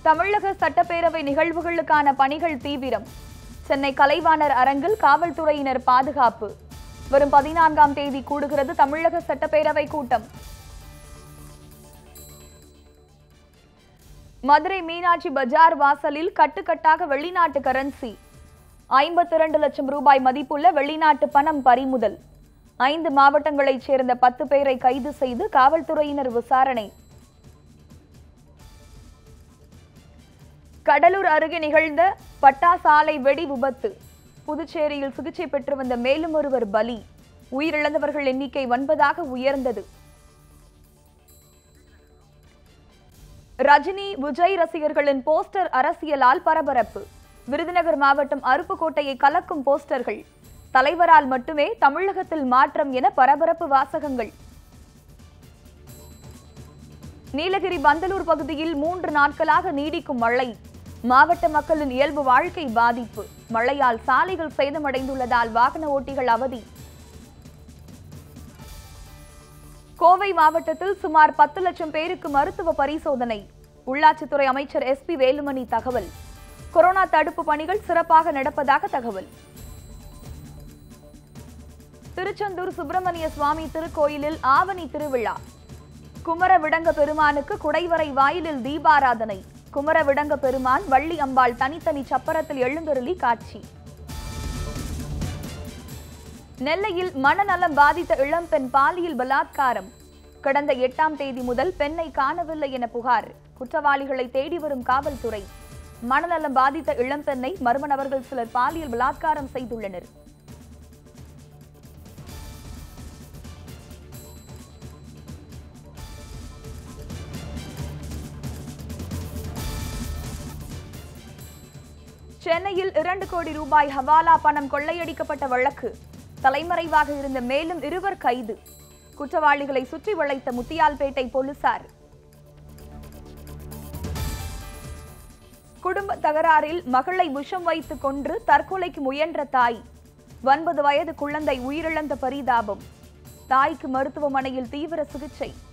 தமிழக சட்டப்பேரவை நிகழ்வுகளுக்கான பணிகள் தீவிரம் சென்னை கலைவாணர் அரங்கில் காவல்துறையினர் பாதுகாப்பு வரும் பதினான்காம் தேதி கூடுகிறது தமிழக சட்டப்பேரவை கூட்டம் மதுரை மீனாட்சி பஜார் வாசலில் கட்டுக்கட்டாக வெளிநாட்டு கரன்சி ஐம்பத்தி இரண்டு லட்சம் ரூபாய் மதிப்புள்ள வெளிநாட்டு பணம் பறிமுதல் ஐந்து மாவட்டங்களைச் சேர்ந்த பத்து பேரை கைது செய்து காவல்துறையினர் விசாரணை கடலூர் அருகே நிகழ்ந்த பட்டாசாலை வெடி விபத்து புதுச்சேரியில் சிகிச்சை பெற்று வந்த மேலும் ஒருவர் பலி உயிரிழந்தவர்கள் எண்ணிக்கை ஒன்பதாக உயர்ந்தது ரஜினி விஜய் ரசிகர்களின் போஸ்டர் அரசியலால் பரபரப்பு விருதுநகர் மாவட்டம் அருப்புக்கோட்டையை கலக்கும் போஸ்டர்கள் தலைவரால் மட்டுமே தமிழகத்தில் மாற்றம் என பரபரப்பு வாசகங்கள் நீலகிரி பந்தலூர் பகுதியில் மூன்று நாட்களாக நீடிக்கும் மழை மாவட்ட மக்களின் இயல்பு வாழ்க்கை பாதிப்பு மழையால் சாலைகள் சேதமடைந்துள்ளதால் வாகன ஓட்டிகள் அவதி கோவை மாவட்டத்தில் சுமார் பத்து லட்சம் பேருக்கு மருத்துவ பரிசோதனை உள்ளாட்சித்துறை அமைச்சர் எஸ் பி வேலுமணி தகவல் கொரோனா தடுப்பு பணிகள் சிறப்பாக நடப்பதாக தகவல் திருச்செந்தூர் சுப்பிரமணிய சுவாமி திருக்கோயிலில் ஆவணி திருவிழா குமர விடங்க பெருமானுக்கு குடைவரை வாயிலில் தீபாராதனை குமர விடங்க பெருமான் வள்ளி அம்பாள் தனித்தனி சப்பரத்தில் எழுந்தருளி காட்சி நெல்லையில் மனநலம் பாதித்த இளம்பெண் பாலியல் பலாத்காரம் கடந்த எட்டாம் தேதி முதல் பெண்ணை காணவில்லை என புகார் குற்றவாளிகளை தேடி வரும் காவல்துறை மனநலம் பாதித்த இளம்பெண்ணை மர்ம நபர்கள் சிலர் பாலியல் பலாத்காரம் செய்துள்ளனர் சென்னையில் இரண்டு கோடி ரூபாய் ஹவாலா பணம் கொள்ளையடிக்கப்பட்ட வழக்கு தலைமறைவாக இருந்த மேலும் இருவர் கைது குற்றவாளிகளை சுற்றி வளைத்த முத்தியால்பேட்டை போலீசார் குடும்ப தகராறில் மகளை விஷம் வைத்து கொன்று தற்கொலைக்கு முயன்ற தாய் ஒன்பது வயது குழந்தை உயிரிழந்த பரிதாபம் தாய்க்கு மருத்துவமனையில் தீவிர சிகிச்சை